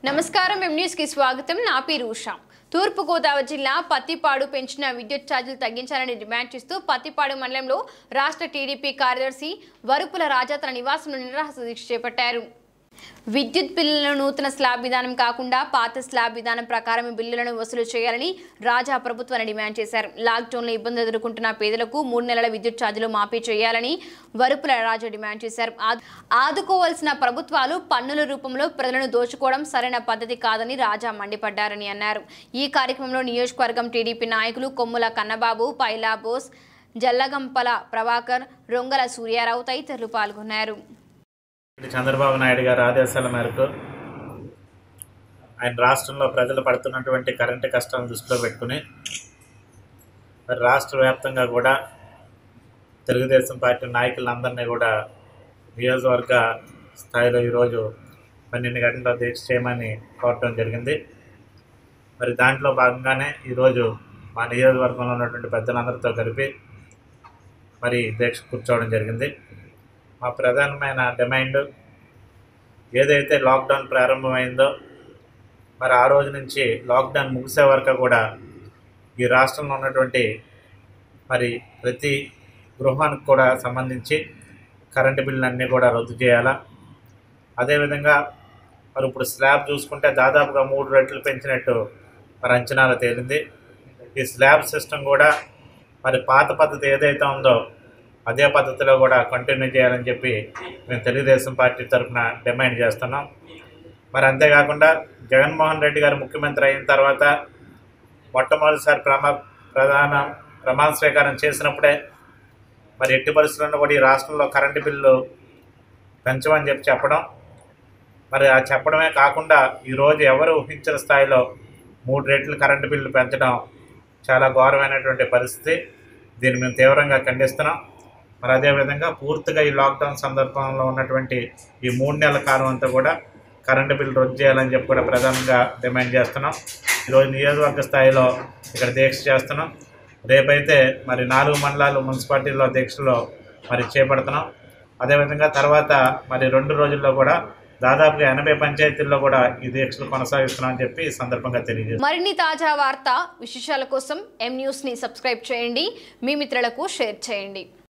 నమస్కారం M news కి స్వాగతం నా పేరు ఉషా తూర్పుగోదావరి జిల్లా పత్తిపాడు పెంచిన విద్యుత్ ఛార్జీలు తగ్గించాలని డిమాండ్ చేస్తూ పత్తిపాడు మండలంలో రాష్ట్ర టీడీపీ కార్యదర్శి వరుపుల రాజా తన నివాసంలో నిరాహార దీక్ష చేపట్టారు విద్యుత్ బిల్లులను నూతన స్లాబ్ విధానం కాకుండా పాత స్లాబ్ విధానం ప్రకారం ఈ బిల్లులను వసూలు చేయాలని రాజా ప్రభుత్వాన్ని డిమాండ్ చేశారు లాక్డౌన్లో ఇబ్బంది ఎదుర్కొంటున్న పేదలకు మూడు నెలల విద్యుత్ ఛార్జీలు మాఫీ చేయాలని వరుపుల రాజా డిమాండ్ చేశారు ఆద్- ఆదుకోవాల్సిన ప్రభుత్వాలు పన్నుల రూపంలో ప్రజలను దోచుకోవడం సరైన పద్ధతి కాదని రాజా మండిపడ్డారని అన్నారు ఈ కార్యక్రమంలో నియోజకవర్గం టీడీపీ నాయకులు కొమ్ముల కన్నబాబు పైలా బోస్ జల్లగంపల ప్రభాకర్ రొంగల సూర్యారావు తదితరులు పాల్గొన్నారు చంద్రబాబు నాయుడు గారి ఆదేశాల మేరకు ఆయన రాష్ట్రంలో ప్రజలు పడుతున్నటువంటి కరెంటు కష్టాలను దృష్టిలో పెట్టుకుని మరి రాష్ట్ర వ్యాప్తంగా కూడా తెలుగుదేశం పార్టీ నాయకులందరినీ కూడా నియోజకవర్గ స్థాయిలో ఈరోజు పన్నెండు గంటల దీక్ష చేయమని కోరడం జరిగింది మరి దాంట్లో భాగంగానే ఈరోజు మా నియోజకవర్గంలో ఉన్నటువంటి పెద్దలందరితో కలిపి మరి దీక్ష కూర్చోవడం జరిగింది మా ప్రధానమైన డిమాండ్ ఏదైతే లాక్డౌన్ ప్రారంభమైందో మరి ఆ రోజు నుంచి లాక్డౌన్ ముగిసే వరకు కూడా ఈ రాష్ట్రంలో ఉన్నటువంటి మరి ప్రతి గృహానికి కూడా సంబంధించి కరెంటు బిల్లు అన్నీ కూడా రద్దు చేయాలా అదేవిధంగా మరి ఇప్పుడు స్లాబ్ చూసుకుంటే దాదాపుగా మూడు రెట్లు పెంచినట్టు మరి అంచనాలు తేలింది ఈ స్లాబ్ సిస్టమ్ కూడా మరి పాత పద్ధతి ఏదైతే ఉందో అదే పద్ధతిలో కూడా కంటిన్యూ చేయాలని చెప్పి మేము తెలుగుదేశం పార్టీ తరఫున డిమాండ్ చేస్తున్నాం మరి అంతేకాకుండా జగన్మోహన్ రెడ్డి గారు ముఖ్యమంత్రి అయిన తర్వాత మొట్టమొదటిసారి ప్రమా ప్రధాన ప్రమాణ స్వీకారం చేసినప్పుడే మరి ఎట్టి పరిస్థితుల్లో కూడా ఈ రాష్ట్రంలో కరెంటు బిల్లు పెంచమని చెప్పి చెప్పడం మరి ఆ చెప్పడమే కాకుండా ఈరోజు ఎవరు ఊహించిన స్థాయిలో మూడు రెట్లు కరెంటు బిల్లు పెంచడం చాలా ఘోరమైనటువంటి పరిస్థితి దీన్ని మేము తీవ్రంగా ఖండిస్తున్నాం మరి అదేవిధంగా పూర్తిగా ఈ లాక్డౌన్ సందర్భంలో ఉన్నటువంటి ఈ మూడు నెలల కాలం అంతా కూడా కరెంటు బిల్లు రద్దు చేయాలని చెప్పి కూడా ప్రధానంగా డిమాండ్ చేస్తున్నాం ఈరోజు నియోజకవర్గ స్థాయిలో ఇక్కడ దీక్ష చేస్తున్నాం రేపైతే మరి నాలుగు మండలాలు మున్సిపాలిటీల్లో దీక్షలో మరి చేపడుతున్నాం అదేవిధంగా తర్వాత మరి రెండు రోజుల్లో కూడా దాదాపుగా ఎనభై పంచాయతీల్లో కూడా ఈ దీక్షలు కొనసాగిస్తున్నామని చెప్పి ఈ సందర్భంగా తెలియజేస్తున్నాం మరిన్ని తాజా వార్త విశేషాల కోసం ఎం న్యూస్ ని సబ్స్క్రైబ్ చేయండి మీ మిత్రులకు షేర్ చేయండి